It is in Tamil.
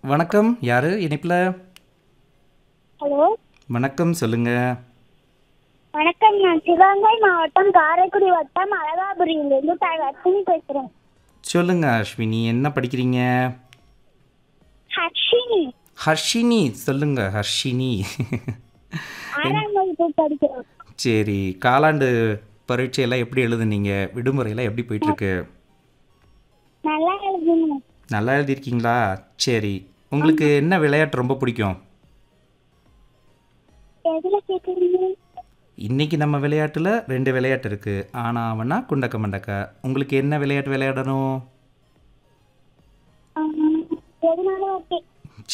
வணக்கம் யாரு இணைப்பில் ஹலோ வணக்கம் சொல்லுங்க வணக்கம் நான் சிவகங்கை மாவட்டம் காரைக்குடி வட்டம் அழகாபுரியிலிருந்து தர்ஷினி பேசுறேன் சொல்லுங்க அஸ்வினி என்ன படிக்கிறீங்க ஹர்ஷினி ஹர்ஷினி சொல்லுங்க ஹர்ஷினி ஆறாம் வகுப்பு படிக்கிறோம் சரி காலாண்டு பரீட்சையெல்லாம் எப்படி எழுதுனீங்க விடுமுறையெல்லாம் எப்படி போயிட்டுருக்கு நல்லா எழுதுங்க நல்லா எழுதியிருக்கீங்களா சரி உங்களுக்கு என்ன விளையாட்டு ரொம்ப பிடிக்கும் எதுல கேக்குறீங்க இன்னைக்கு நம்ம விளையாட்டில் ரெண்டு விளையாட்டு இருக்குது ஆனா அவனா குண்டக்க மண்டக்க உங்களுக்கு என்ன விளையாட்டு விளையாடணும் ஆ, எதுனாலும் ஓகே